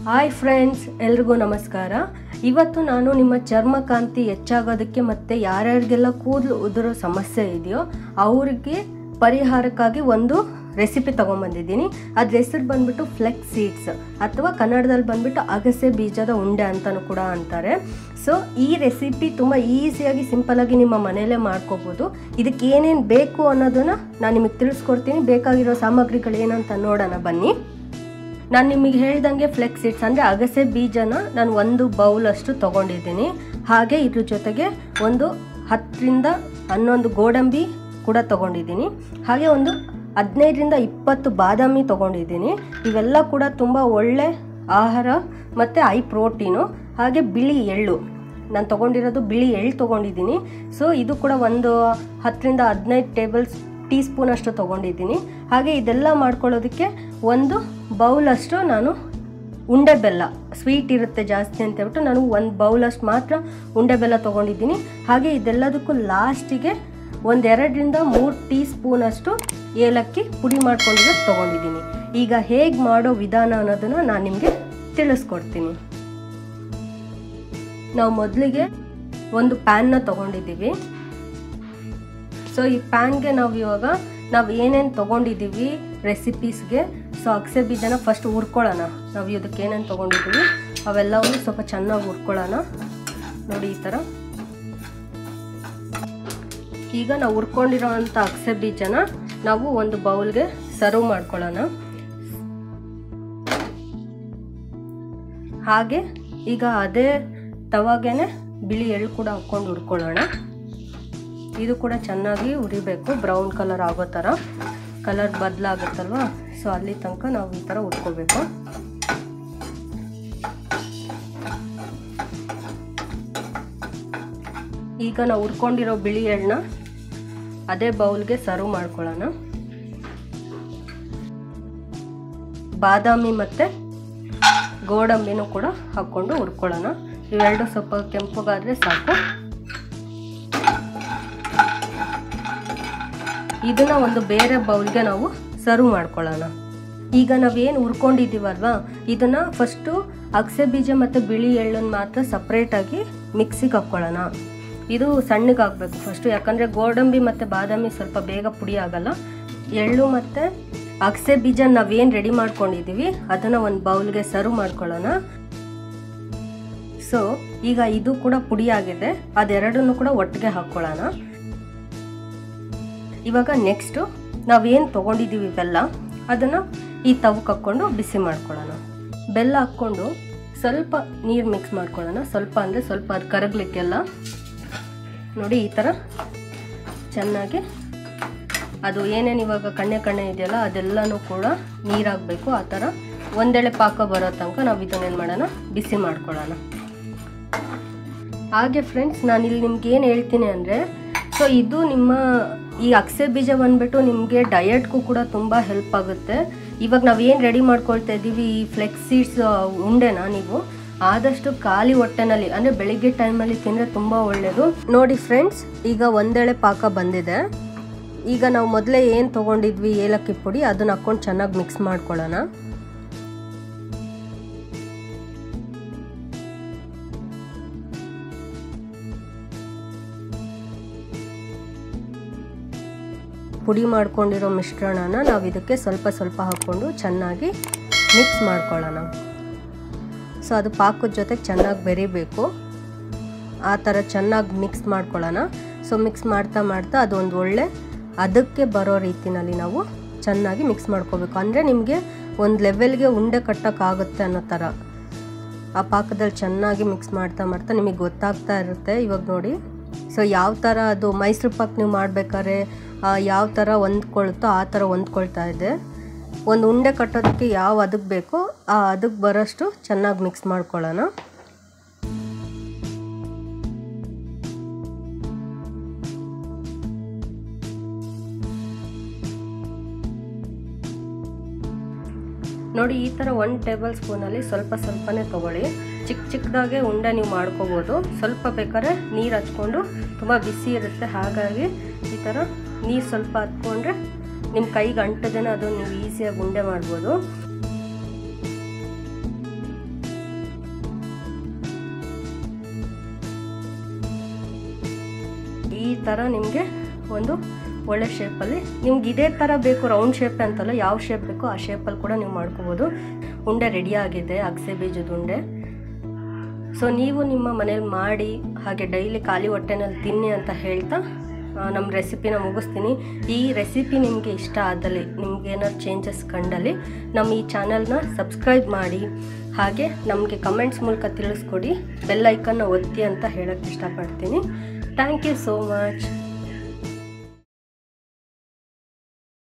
hi friends ಎಲ್ರಿಗೂ ನಮಸ್ಕಾರ ಇವತ್ತು ನಾನು ನಿಮ್ಮ ಚರ್ಮಕಾಂತಿ ಹೆಚ್ಚಾಗೋದಕ್ಕೆ ಮತ್ತು ಯಾರ್ಯಾರಿಗೆಲ್ಲ ಕೂದಲು ಉದುರೋ ಸಮಸ್ಯೆ ಇದೆಯೋ ಅವ್ರಿಗೆ ಪರಿಹಾರಕ್ಕಾಗಿ ಒಂದು ರೆಸಿಪಿ ತೊಗೊಂಬಂದಿದ್ದೀನಿ ಅದ್ರ ಹೆಸರು ಬಂದ್ಬಿಟ್ಟು ಫ್ಲೆಕ್ಸ್ ಸೀಡ್ಸ್ ಅಥವಾ ಕನ್ನಡದಲ್ಲಿ ಬಂದ್ಬಿಟ್ಟು ಅಗಸೆ ಬೀಜದ ಉಂಡೆ ಅಂತಲೂ ಕೂಡ ಅಂತಾರೆ ಸೊ ಈ ರೆಸಿಪಿ ತುಂಬ ಈಸಿಯಾಗಿ ಸಿಂಪಲಾಗಿ ನಿಮ್ಮ ಮನೆಯಲ್ಲೇ ಮಾಡ್ಕೋಬೋದು ಇದಕ್ಕೆ ಏನೇನು ಬೇಕು ಅನ್ನೋದನ್ನು ನಾನು ನಿಮಗೆ ತಿಳಿಸ್ಕೊಡ್ತೀನಿ ಬೇಕಾಗಿರೋ ಸಾಮಗ್ರಿಗಳು ಏನಂತ ನೋಡೋಣ ಬನ್ನಿ ನಾನು ನಿಮಗೆ ಹೇಳ್ದಂಗೆ ಫ್ಲೆಕ್ಸ್ ಸೀಡ್ಸ್ ಅಂದರೆ ಅಗಸೆ ಬೀಜನ ನಾನು ಒಂದು ಬೌಲಷ್ಟು ತೊಗೊಂಡಿದ್ದೀನಿ ಹಾಗೆ ಇದ್ರ ಜೊತೆಗೆ ಒಂದು ಹತ್ತರಿಂದ ಹನ್ನೊಂದು ಗೋಡಂಬಿ ಕೂಡ ತೊಗೊಂಡಿದ್ದೀನಿ ಹಾಗೆ ಒಂದು ಹದಿನೈದರಿಂದ ಇಪ್ಪತ್ತು ಬಾದಾಮಿ ತೊಗೊಂಡಿದ್ದೀನಿ ಇವೆಲ್ಲ ಕೂಡ ತುಂಬ ಒಳ್ಳೆ ಆಹಾರ ಮತ್ತು ಐ ಪ್ರೋಟೀನು ಹಾಗೆ ಬಿಳಿ ಎಳ್ಳು ನಾನು ತೊಗೊಂಡಿರೋದು ಬಿಳಿ ಎಳ್ಳು ತೊಗೊಂಡಿದ್ದೀನಿ ಸೊ ಇದು ಕೂಡ ಒಂದು ಹತ್ತರಿಂದ ಹದಿನೈದು ಟೇಬಲ್ಸ್ ಟೀ ಸ್ಪೂನಷ್ಟು ತೊಗೊಂಡಿದ್ದೀನಿ ಹಾಗೆ ಇದೆಲ್ಲ ಮಾಡ್ಕೊಳ್ಳೋದಕ್ಕೆ ಒಂದು ಬೌಲಷ್ಟು ನಾನು ಉಂಡೆ ಬೆಲ್ಲ ಸ್ವೀಟ್ ಇರುತ್ತೆ ಜಾಸ್ತಿ ಅಂತ ಹೇಳ್ಬಿಟ್ಟು ನಾನು ಒಂದು ಬೌಲಷ್ಟು ಮಾತ್ರ ಉಂಡೆ ಬೆಲ್ಲ ತೊಗೊಂಡಿದ್ದೀನಿ ಹಾಗೆ ಇದೆಲ್ಲದಕ್ಕೂ ಲಾಸ್ಟಿಗೆ ಒಂದೆರಡರಿಂದ ಮೂರು ಟೀ ಸ್ಪೂನಷ್ಟು ಏಲಕ್ಕಿ ಪುಡಿ ಮಾಡ್ಕೊಂಡಿರೋದು ತೊಗೊಂಡಿದ್ದೀನಿ ಈಗ ಹೇಗೆ ಮಾಡೋ ವಿಧಾನ ಅನ್ನೋದನ್ನು ನಾನು ನಿಮಗೆ ತಿಳಿಸ್ಕೊಡ್ತೀನಿ ನಾವು ಮೊದಲಿಗೆ ಒಂದು ಪ್ಯಾನ್ನ ತೊಗೊಂಡಿದ್ದೀವಿ ಸೊ ಈ ಪ್ಯಾನ್ಗೆ ನಾವು ಇವಾಗ ನಾವು ಏನೇನು ತೊಗೊಂಡಿದ್ದೀವಿ ರೆಸಿಪೀಸ್ಗೆ ಸೊ ಅಗಸೆ ಬೀಜನ ಫಸ್ಟ್ ಹುರ್ಕೊಳ್ಳೋಣ ನಾವು ಇದಕ್ಕೆ ಏನೇನು ತೊಗೊಂಡಿದ್ದೀವಿ ಅವೆಲ್ಲವೂ ಸ್ವಲ್ಪ ಚೆನ್ನಾಗಿ ಹುರ್ಕೊಳ್ಳೋಣ ನೋಡಿ ಈ ಥರ ಈಗ ನಾವು ಹುರ್ಕೊಂಡಿರೋ ಅಂಥ ಅಗಸೆ ಬೀಜನ ನಾವು ಒಂದು ಬೌಲ್ಗೆ ಸರ್ವ್ ಮಾಡ್ಕೊಳ್ಳೋಣ ಹಾಗೆ ಈಗ ಅದೇ ತವಾಗೆನೆ ಬಿಳಿ ಎಳ್ಳು ಕೂಡ ಹಾಕ್ಕೊಂಡು ಹುರ್ಕೊಳ್ಳೋಣ ಇದು ಕೂಡ ಚೆನ್ನಾಗಿ ಉರಿಬೇಕು ಬ್ರೌನ್ ಕಲರ್ ಆಗೋ ಥರ ಕಲರ್ ಬದಲಾಗುತ್ತಲ್ವ ಸೊ ಅಲ್ಲಿ ತನಕ ನಾವು ಈ ಥರ ಉಟ್ಕೋಬೇಕು ಈಗ ನಾವು ಹುರ್ಕೊಂಡಿರೋ ಬಿಳಿ ಎಳ್ಳನ್ನ ಅದೇ ಬೌಲ್ಗೆ ಸರ್ವ್ ಮಾಡ್ಕೊಳ್ಳೋಣ ಬಾದಾಮಿ ಮತ್ತು ಗೋಡಂಬಿನೂ ಕೂಡ ಹಾಕ್ಕೊಂಡು ಹುರ್ಕೊಳ್ಳೋಣ ಇವೆರಡು ಸ್ವಲ್ಪ ಕೆಂಪಗಾದರೆ ಸಾಕು ಇದನ್ನ ಒಂದು ಬೇರೆ ಬೌಲ್ಗೆ ನಾವು ಸರ್ವ್ ಮಾಡ್ಕೊಳ್ಳೋಣ ಈಗ ನಾವೇನು ಹುರ್ಕೊಂಡಿದ್ದೀವಲ್ವ ಇದನ್ನ ಫಸ್ಟು ಅಗಸೆ ಬೀಜ ಮತ್ತು ಬಿಳಿ ಎಳ್ಳನ್ನು ಮಾತ್ರ ಸಪ್ರೇಟಾಗಿ ಮಿಕ್ಸಿಗೆ ಹಾಕ್ಕೊಳ್ಳೋಣ ಇದು ಸಣ್ಣಗಾಗಬೇಕು ಫಸ್ಟು ಯಾಕಂದರೆ ಗೋಡಂಬಿ ಮತ್ತು ಬಾದಾಮಿ ಸ್ವಲ್ಪ ಬೇಗ ಪುಡಿ ಆಗಲ್ಲ ಎಳ್ಳು ಮತ್ತು ಅಗಸೆ ಬೀಜ ನಾವೇನು ರೆಡಿ ಮಾಡ್ಕೊಂಡಿದ್ದೀವಿ ಅದನ್ನು ಒಂದು ಬೌಲ್ಗೆ ಸರ್ವ್ ಮಾಡ್ಕೊಳ್ಳೋಣ ಸೊ ಈಗ ಇದು ಕೂಡ ಪುಡಿ ಆಗಿದೆ ಅದೆರಡನ್ನು ಕೂಡ ಒಟ್ಟಿಗೆ ಹಾಕ್ಕೊಳ್ಳೋಣ ಇವಾಗ ನೆಕ್ಸ್ಟು ನಾವೇನು ತೊಗೊಂಡಿದ್ದೀವಿ ಬೆಲ್ಲ ಅದನ್ನು ಈ ತವಕ್ಕೆ ಹಾಕ್ಕೊಂಡು ಬಿಸಿ ಮಾಡ್ಕೊಳ್ಳೋಣ ಬೆಲ್ಲ ಹಾಕ್ಕೊಂಡು ಸ್ವಲ್ಪ ನೀರು ಮಿಕ್ಸ್ ಮಾಡ್ಕೊಳ್ಳೋಣ ಸ್ವಲ್ಪ ಅಂದರೆ ಸ್ವಲ್ಪ ಅದು ಕರಗಲಿಕ್ಕೆಲ್ಲ ನೋಡಿ ಈ ಥರ ಚೆನ್ನಾಗಿ ಅದು ಏನೇನು ಇವಾಗ ಕಣ್ಣೆ ಕಣ್ಣೆ ಇದೆಯಲ್ಲ ಅದೆಲ್ಲನೂ ಕೂಡ ನೀರಾಗಬೇಕು ಆ ಥರ ಒಂದೆಳೆ ಪಾಕ ಬರೋ ತನಕ ನಾವು ಇದನ್ನೇನು ಮಾಡೋಣ ಬಿಸಿ ಮಾಡ್ಕೊಳ್ಳೋಣ ಹಾಗೆ ಫ್ರೆಂಡ್ಸ್ ನಾನು ಇಲ್ಲಿ ನಿಮ್ಗೆ ಏನು ಹೇಳ್ತೀನಿ ಅಂದರೆ ಸೊ ಇದು ನಿಮ್ಮ ಈ ಅಕ್ಸೆ ಬೀಜ ಬಂದ್ಬಿಟ್ಟು ನಿಮಗೆ ಡಯಟ್ಗೂ ಕೂಡ ತುಂಬ ಹೆಲ್ಪ್ ಆಗುತ್ತೆ ಇವಾಗ ನಾವು ಏನು ರೆಡಿ ಮಾಡ್ಕೊಳ್ತಾ ಇದ್ದೀವಿ ಈ ಫ್ಲೆಕ್ಸ್ ಸೀಡ್ಸ್ ಉಂಡೆನ ನೀವು ಆದಷ್ಟು ಖಾಲಿ ಹೊಟ್ಟೆನಲ್ಲಿ ಅಂದರೆ ಬೆಳಿಗ್ಗೆ ಟೈಮಲ್ಲಿ ತಿಂದರೆ ತುಂಬ ಒಳ್ಳೆಯದು ನೋಡಿ ಫ್ರೆಂಡ್ಸ್ ಈಗ ಒಂದೆಳೆ ಪಾಕ ಬಂದಿದೆ ಈಗ ನಾವು ಮೊದಲೇ ಏನು ತೊಗೊಂಡಿದ್ವಿ ಏಲಕ್ಕಿ ಪುಡಿ ಅದನ್ನ ಹಾಕ್ಕೊಂಡು ಚೆನ್ನಾಗಿ ಮಿಕ್ಸ್ ಮಾಡ್ಕೊಳ್ಳೋಣ ಪುಡಿ ಮಾಡ್ಕೊಂಡಿರೋ ಮಿಶ್ರಣನ ನಾವು ಇದಕ್ಕೆ ಸ್ವಲ್ಪ ಸ್ವಲ್ಪ ಹಾಕ್ಕೊಂಡು ಚೆನ್ನಾಗಿ ಮಿಕ್ಸ್ ಮಾಡ್ಕೊಳ್ಳೋಣ ಸೊ ಅದು ಪಾಕದ ಜೊತೆಗೆ ಚೆನ್ನಾಗಿ ಬೆರಿಬೇಕು ಆ ಥರ ಚೆನ್ನಾಗಿ ಮಿಕ್ಸ್ ಮಾಡ್ಕೊಳ್ಳೋಣ ಸೊ ಮಿಕ್ಸ್ ಮಾಡ್ತಾ ಮಾಡ್ತಾ ಅದೊಂದು ಒಳ್ಳೆ ಅದಕ್ಕೆ ಬರೋ ರೀತಿನಲ್ಲಿ ನಾವು ಚೆನ್ನಾಗಿ ಮಿಕ್ಸ್ ಮಾಡ್ಕೋಬೇಕು ಅಂದರೆ ನಿಮಗೆ ಒಂದು ಲೆವೆಲ್ಗೆ ಉಂಡೆ ಕಟ್ಟೋಕ್ಕಾಗುತ್ತೆ ಅನ್ನೋ ಥರ ಆ ಪಾಕದಲ್ಲಿ ಚೆನ್ನಾಗಿ ಮಿಕ್ಸ್ ಮಾಡ್ತಾ ಮಾಡ್ತಾ ನಿಮಗೆ ಗೊತ್ತಾಗ್ತಾ ಇರುತ್ತೆ ಇವಾಗ ನೋಡಿ ಸೊ ಯಾವ ಥರ ಅದು ಮೈಸೂರು ಪಾಕ್ ನೀವು ಮಾಡಬೇಕಾದ್ರೆ ಯಾವ ಥರ ಹೊಂದ್ಕೊಳ್ತೋ ಆ ಥರ ಹೊಂದ್ಕೊಳ್ತಾ ಇದೆ ಒಂದು ಉಂಡೆ ಕಟ್ಟೋದಕ್ಕೆ ಯಾವ ಅದಕ್ಕೆ ಬೇಕೋ ಆ ಅದಕ್ಕೆ ಬರೋಷ್ಟು ಚೆನ್ನಾಗಿ ಮಿಕ್ಸ್ ಮಾಡ್ಕೊಳ್ಳೋಣ ನೋಡಿ ಈ ಥರ ಒನ್ ಟೇಬಲ್ ಸ್ಪೂನಲ್ಲಿ ಸ್ವಲ್ಪ ಸ್ವಲ್ಪನೇ ತೊಗೊಳ್ಳಿ ಚಿಕ್ಕ ಚಿಕ್ಕದಾಗೆ ಉಂಡೆ ನೀವು ಮಾಡ್ಕೋಬೋದು ಸ್ವಲ್ಪ ಬೇಕಾದ್ರೆ ನೀರು ಹಚ್ಕೊಂಡು ತುಂಬ ಬಿಸಿ ಇರುತ್ತೆ ಹಾಗಾಗಿ ಈ ಥರ ನೀರು ಸ್ವಲ್ಪ ಹತ್ಕೊಂಡ್ರೆ ನಿಮ್ಮ ಕೈಗೆ ಅಂಟದೇನೆ ಅದು ನೀವು ಈಸಿಯಾಗಿ ಉಂಡೆ ಮಾಡ್ಬೋದು ಥರ ನಿಮಗೆ ಒಂದು ಒಳ್ಳೆ ಶೇಪಲ್ಲಿ ನಿಮ್ಗೆ ಇದೇ ಥರ ಬೇಕು ರೌಂಡ್ ಶೇಪ್ ಅಂತಲ್ಲ ಯಾವ ಶೇಪ್ ಬೇಕೋ ಆ ಶೇಪಲ್ಲಿ ಕೂಡ ನೀವು ಮಾಡ್ಕೋಬೋದು ಉಂಡೆ ರೆಡಿ ಆಗಿದೆ ಅಗಸೆ ಬೀಜದ ಉಂಡೆ ಸೊ ನೀವು ನಿಮ್ಮ ಮನೇಲಿ ಮಾಡಿ ಹಾಗೆ ಡೈಲಿ ಖಾಲಿ ಹೊಟ್ಟೆನಲ್ಲಿ ತಿನ್ನಿ ಅಂತ ಹೇಳ್ತಾ ಆ, ನಮ್ಮ ರೆಸಿಪಿನ ಮುಗಿಸ್ತೀನಿ ಈ ರೆಸಿಪಿ ನಿಮಗೆ ಇಷ್ಟ ಆದಲ್ಲಿ ನಿಮ್ಗೆ ಏನಾದ್ರು ಚೇಂಜಸ್ ಕಂಡಲ್ಲಿ ನಮ್ಮ ಈ ಚಾನಲ್ನ ಸಬ್ಸ್ಕ್ರೈಬ್ ಮಾಡಿ ಹಾಗೆ ನಮಗೆ ಕಮೆಂಟ್ಸ್ ಮೂಲಕ ತಿಳಿಸ್ಕೊಡಿ ಬೆಲ್ ಐಕನ್ನ ಒತ್ತಿ ಅಂತ ಹೇಳೋಕ್ಕೆ ಇಷ್ಟಪಡ್ತೀನಿ ಥ್ಯಾಂಕ್ ಯು ಸೋ ಮಚ್